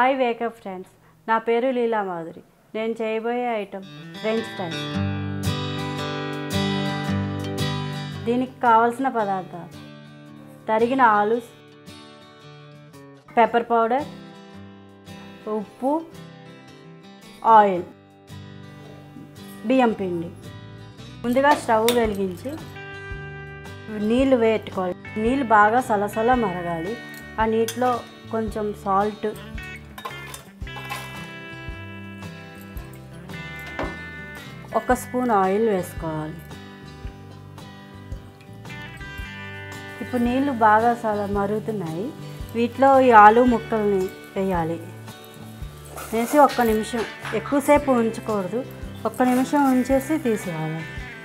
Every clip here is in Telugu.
హాయ్ వేకప్ ఫ్రెండ్స్ నా పేరు లీలా మాధురి నేను చేయబోయే ఐటమ్ ఫ్రెంచ్ ఫ్రైస్ దీనికి కావలసిన పదార్థాలు తరిగిన ఆలు పెప్పర్ పౌడర్ ఉప్పు ఆయిల్ బియ్యం పిండి ముందుగా స్టవ్ వెలిగించి నీళ్ళు పెట్టుకోవాలి నీళ్ళు బాగా సలసల మరగాలి ఆ నీటిలో కొంచెం సాల్ట్ ఒక స్పూన్ ఆయిల్ వేసుకోవాలి ఇప్పుడు నీళ్ళు బాగా చాలా మరుగుతున్నాయి వీటిలో ఈ ఆలు ముక్కల్ని వేయాలి వేసి ఒక్క నిమిషం ఎక్కువసేపు ఉంచకూడదు ఒక్క నిమిషం ఉంచేసి తీసేయాలి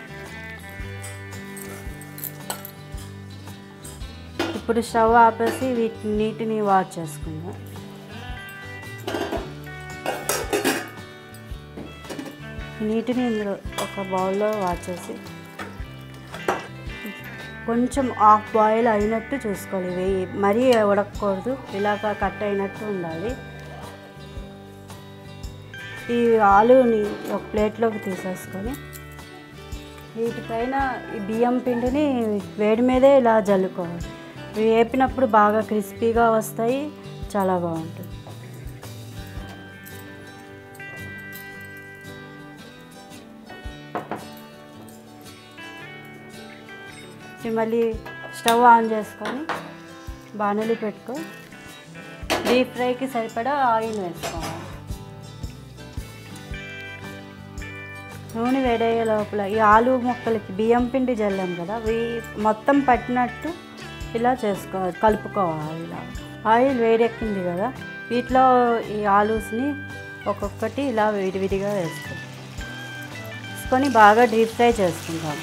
ఇప్పుడు స్టవ్ ఆపేసి వీటి నీటిని వాష్ చేసుకుందాం నీటిని ఇందులో ఒక బౌల్లో వాష్ చేసి కొంచెం హాఫ్ బాయిల్ అయినట్టు చూసుకోవాలి ఇవి మరీ ఉడకకూడదు ఇలాగ కట్ అయినట్టు ఉండాలి ఈ ఆలుని ఒక ప్లేట్లోకి తీసేసుకొని వీటిపైన ఈ బియ్యం పిండిని వేడి మీదే ఇలా జల్లుకోవాలి ఇవి వేపినప్పుడు బాగా క్రిస్పీగా వస్తాయి చాలా బాగుంటుంది ఇది మళ్ళీ స్టవ్ ఆన్ చేసుకొని బాణలి పెట్టుకో డీప్ ఫ్రైకి సరిపడా ఆయిల్ వేసుకోవాలి నూనె వేడయ్యే లోపల ఈ ఆలు ముక్కలకి బియ్యం పిండి జల్లాం కదా అవి మొత్తం పట్టినట్టు ఇలా చేసుకోవాలి కలుపుకోవాలి ఇలా ఆయిల్ వేడెక్కింది కదా వీటిలో ఈ ఆలూస్ని ఒక్కొక్కటి ఇలా విడివిడిగా వేసుకో వేసుకొని బాగా డీప్ ఫ్రై చేసుకుంటాం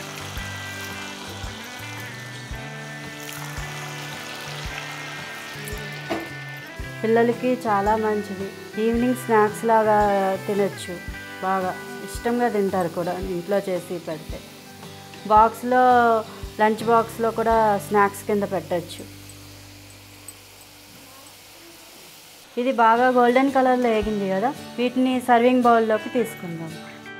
పిల్లలకి చాలా మంచిది ఈవినింగ్ స్నాక్స్ లాగా తినచ్చు బాగా ఇష్టంగా తింటారు కూడా ఇంట్లో చేసి పెడితే బాక్స్లో లంచ్ బాక్స్లో కూడా స్నాక్స్ కింద పెట్టచ్చు ఇది బాగా గోల్డెన్ కలర్లో వేగింది కదా వీటిని సర్వింగ్ బౌల్లోకి తీసుకుందాం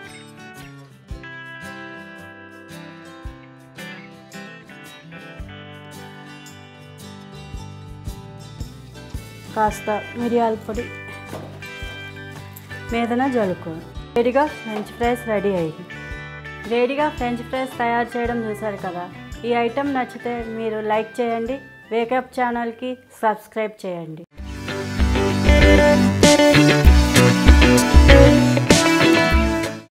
కాస్త మిరియాల పొడి మీదన జలుకో వేడిగా ఫ్రెంచ్ ఫ్రైస్ రెడీ అయ్యింది వేడిగా ఫ్రెంచ్ ఫ్రైస్ తయారు చేయడం చూసారు కదా ఈ ఐటెం నచ్చితే మీరు లైక్ చేయండి వేకప్ ఛానల్కి సబ్స్క్రైబ్ చేయండి